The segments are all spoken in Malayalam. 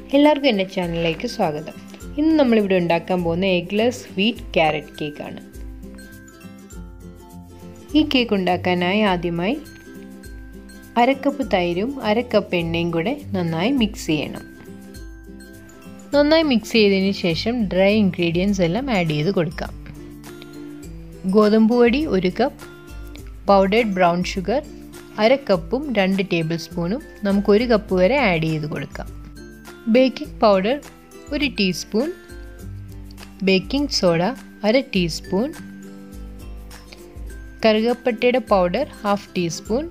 എല്ലാവർക്കും എൻ്റെ ചാനലിലേക്ക് സ്വാഗതം ഇന്ന് നമ്മളിവിടെ ഉണ്ടാക്കാൻ പോകുന്ന എഗ്ലെസ് സ്വീറ്റ് ക്യാരറ്റ് കേക്കാണ് ഈ കേക്ക് ഉണ്ടാക്കാനായി ആദ്യമായി അരക്കപ്പ് തൈരും അരക്കപ്പ് എണ്ണയും കൂടെ നന്നായി മിക്സ് ചെയ്യണം നന്നായി മിക്സ് ചെയ്തതിന് ശേഷം ഡ്രൈ ഇൻഗ്രീഡിയൻസ് എല്ലാം ആഡ് ചെയ്ത് കൊടുക്കാം ഗോതമ്പ് പൊടി ഒരു കപ്പ് പൗഡേഡ് ബ്രൗൺ ഷുഗർ അര കപ്പും രണ്ട് ടേബിൾ സ്പൂണും നമുക്ക് ഒരു കപ്പ് വരെ ആഡ് ചെയ്ത് കൊടുക്കാം ബേക്കിംഗ് പൗഡർ ഒരു ടീസ്പൂൺ ബേക്കിംഗ് സോഡ അര ടീസ്പൂൺ കറുകപ്പട്ടയുടെ പൗഡർ ഹാഫ് ടീസ്പൂൺ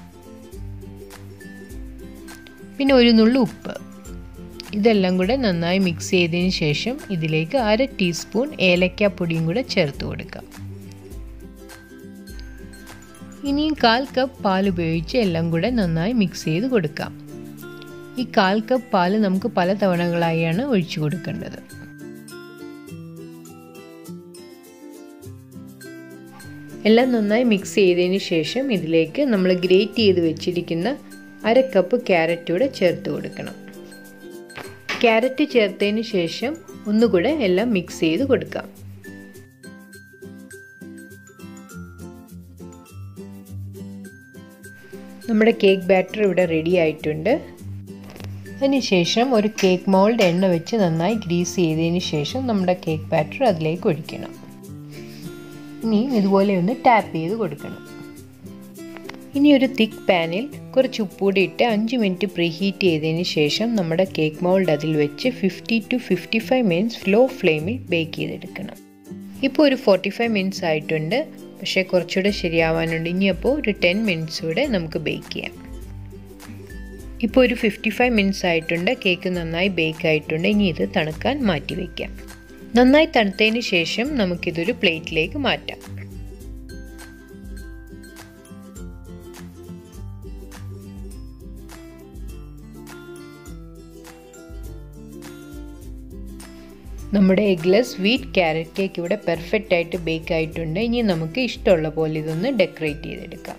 പിന്നെ ഒരു നുള്ളു ഉപ്പ് ഇതെല്ലാം കൂടെ നന്നായി മിക്സ് ചെയ്തതിന് ശേഷം ഇതിലേക്ക് അര ടീസ്പൂൺ ഏലക്കാപ്പൊടിയും കൂടെ ചേർത്ത് കൊടുക്കാം ഇനിയും കാൽ കപ്പ് പാൽ ഉപയോഗിച്ച് എല്ലാം കൂടെ നന്നായി മിക്സ് ചെയ്ത് കൊടുക്കാം ഈ കാൽ കപ്പ് പാൽ നമുക്ക് പല തവണകളായാണ് ഒഴിച്ചു കൊടുക്കേണ്ടത് എല്ലാം നന്നായി മിക്സ് ചെയ്തതിന് ശേഷം ഇതിലേക്ക് നമ്മൾ ഗ്രേറ്റ് ചെയ്ത് വെച്ചിരിക്കുന്ന അര കപ്പ് ക്യാരറ്റ് കൂടെ ചേർത്ത് കൊടുക്കണം ക്യാരറ്റ് ചേർത്തതിന് ശേഷം ഒന്നുകൂടെ എല്ലാം മിക്സ് ചെയ്ത് കൊടുക്കാം നമ്മുടെ കേക്ക് ബാറ്റർ ഇവിടെ റെഡി ആയിട്ടുണ്ട് അതിനുശേഷം ഒരു കേക്ക് മോൾഡ് എണ്ണ വെച്ച് നന്നായി ഗ്രീസ് ചെയ്തതിന് ശേഷം നമ്മുടെ കേക്ക് ബാറ്റർ അതിലേക്ക് ഒഴിക്കണം ഇനി ഇതുപോലെ ഒന്ന് ടാപ്പ് ചെയ്ത് കൊടുക്കണം ഇനി ഒരു തിക്ക് പാനിൽ കുറച്ച് ഉപ്പൂടി ഇട്ട് അഞ്ച് മിനിറ്റ് പ്രീഹീറ്റ് ചെയ്തതിന് ശേഷം നമ്മുടെ കേക്ക് മോൾഡ് അതിൽ വെച്ച് fifty to fifty five minutes low ഫ്ലെയിമിൽ ബേക്ക് ചെയ്തെടുക്കണം ഇപ്പോൾ ഒരു ഫോർട്ടി ഫൈവ് മിനിറ്റ്സ് ആയിട്ടുണ്ട് പക്ഷേ കുറച്ചുകൂടെ ശരിയാവാനുണ്ട് ഇനിയപ്പോൾ ഒരു ടെൻ മിനിറ്റ്സ് കൂടെ നമുക്ക് ബേക്ക് ചെയ്യാം ഇപ്പോൾ ഒരു ഫിഫ്റ്റി ഫൈവ് മിനിറ്റ്സ് ആയിട്ടുണ്ട് കേക്ക് നന്നായി ബേക്ക് ആയിട്ടുണ്ട് ഇനി ഇത് തണുക്കാൻ മാറ്റി വയ്ക്കാം നന്നായി തണുത്തതിന് ശേഷം നമുക്കിതൊരു പ്ലേറ്റിലേക്ക് മാറ്റാം നമ്മുടെ എഗ്ലെസ് സ്വീറ്റ് ക്യാരറ്റ് കേക്ക് ഇവിടെ പെർഫെക്റ്റ് ആയിട്ട് ബേക്ക് ആയിട്ടുണ്ട് ഇനി നമുക്ക് ഇഷ്ടമുള്ള പോലെ ഇതൊന്ന് ഡെക്കറേറ്റ് ചെയ്തെടുക്കാം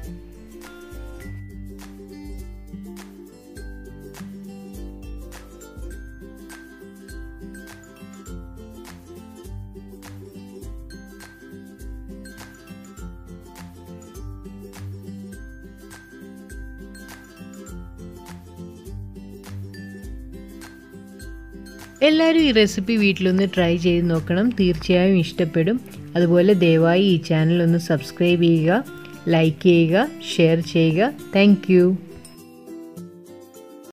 എല്ലാവരും ഈ റെസിപ്പി വീട്ടിലൊന്ന് ട്രൈ ചെയ്ത് നോക്കണം തീർച്ചയായും ഇഷ്ടപ്പെടും അതുപോലെ ദയവായി ഈ ചാനൽ ഒന്ന് സബ്സ്ക്രൈബ് ചെയ്യുക ലൈക്ക് ചെയ്യുക ഷെയർ ചെയ്യുക താങ്ക്